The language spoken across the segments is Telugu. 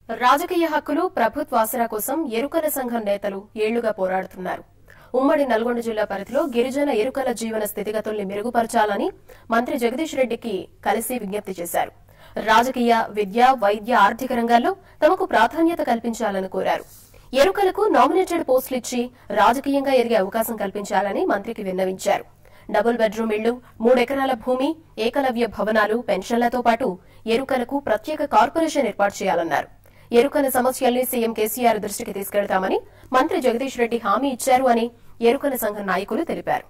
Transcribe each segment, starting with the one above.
రాజకీయ హక్కులు ప్రభుత్వ ఆసరా కోసం ఎరుకల సంఘం నేతలు ఏళ్లుగా పోరాడుతున్నారు ఉమ్మడి నల్గొండ జిల్లా పరిధిలో గిరిజన ఎరుకల జీవన స్థితిగతుల్ని మెరుగుపరచాలని మంత్రి జగదీష్ రెడ్డికి కలిసి విజ్ఞప్తి చేశారు రాజకీయ విద్య వైద్య ఆర్థిక రంగాల్లో తమకు ప్రాధాన్యత కల్పించాలని కోరారు ఎరుకలకు నామినేటెడ్ పోస్టులు ఇచ్చి రాజకీయంగా ఎదిగే అవకాశం కల్పించాలని మంత్రికి విన్నవించారు డబుల్ బెడ్రూమ్ ఇళ్లు మూడెకరాల భూమి ఏకలవ్య భవనాలు పెన్షన్లతో పాటు ఎరుకలకు ప్రత్యేక కార్పొరేషన్ ఏర్పాటు చేయాలన్నారు ఎరుకల సమస్యల్ని సీఎం కేసీఆర్ దృష్టికి తీసుకెళ్తామని మంత్రి జగదీష్ రెడ్డి హామీ ఇచ్చారు అని ఎరుకల సంఘం నాయకులు తెలిపారు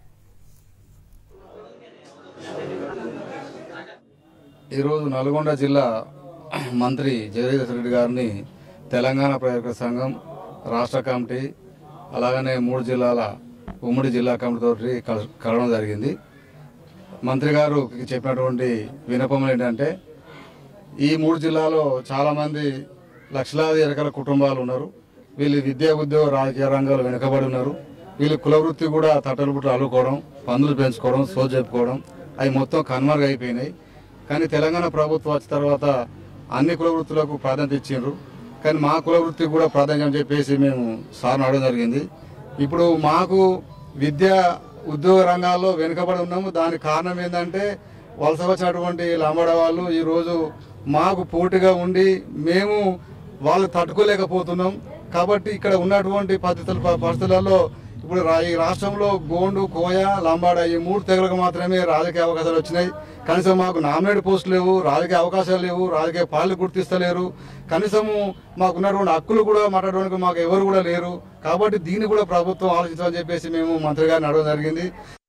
ఈరోజు నల్గొండ జిల్లా మంత్రి జగదీష్ రెడ్డి గారిని తెలంగాణ ప్రజాక సంఘం రాష్ట్ర కమిటీ అలాగనే మూడు జిల్లాల ఉమ్మడి జిల్లా కమిటీతో కల- కలవడం జరిగింది మంత్రి గారు చెప్పినటువంటి వినపములు ఏంటంటే ఈ మూడు జిల్లాలో చాలా మంది లక్షలాది ఎరకల కుటుంబాలు ఉన్నారు వీళ్ళు విద్యా ఉద్యోగ రాజకీయ రంగాలు వెనుకబడి ఉన్నారు వీళ్ళు కుల వృత్తి కూడా తట్టలు బుట్టలు అల్లుకోవడం పందులు పెంచుకోవడం సోజు చెప్పుకోవడం అవి మొత్తం కన్వర్గ్ అయిపోయినాయి కానీ తెలంగాణ ప్రభుత్వం వచ్చిన తర్వాత అన్ని కుల వృత్తులకు ప్రాధాన్యత ఇచ్చిండ్రు కానీ మా కుల వృత్తికి కూడా ప్రాధాన్యం చెప్పేసి మేము సార్ అడగడం జరిగింది ఇప్పుడు మాకు విద్య ఉద్యోగ రంగాల్లో వెనుకబడి ఉన్నాము దానికి కారణం ఏంటంటే వలస వచ్చినటువంటి లంబడ వాళ్ళు ఈ రోజు మాకు పోటీగా ఉండి మేము వాళ్ళు తట్టుకోలేకపోతున్నాం కాబట్టి ఇక్కడ ఉన్నటువంటి పద్ధతుల ప- పరిస్థితులలో ఇప్పుడు రా- ఈ రాష్ట్రంలో గోండు కోయ లంబాడ ఈ మూడు తెగలకు మాత్రమే రాజకీయ అవకాశాలు వచ్చినాయి కనీసం మాకు నామినేట్ పోస్టులు లేవు రాజకీయ అవకాశాలు లేవు రాజకీయ పార్టీలు గుర్తిస్తలేరు కనీసము మాకు ఉన్నటువంటి హక్కులు కూడా మాట్లాడడానికి మాకు ఎవరు కూడా లేరు కాబట్టి దీన్ని కూడా ప్రభుత్వం ఆలోచించాలని చెప్పేసి మేము మంత్రి గారిని అడగడం జరిగింది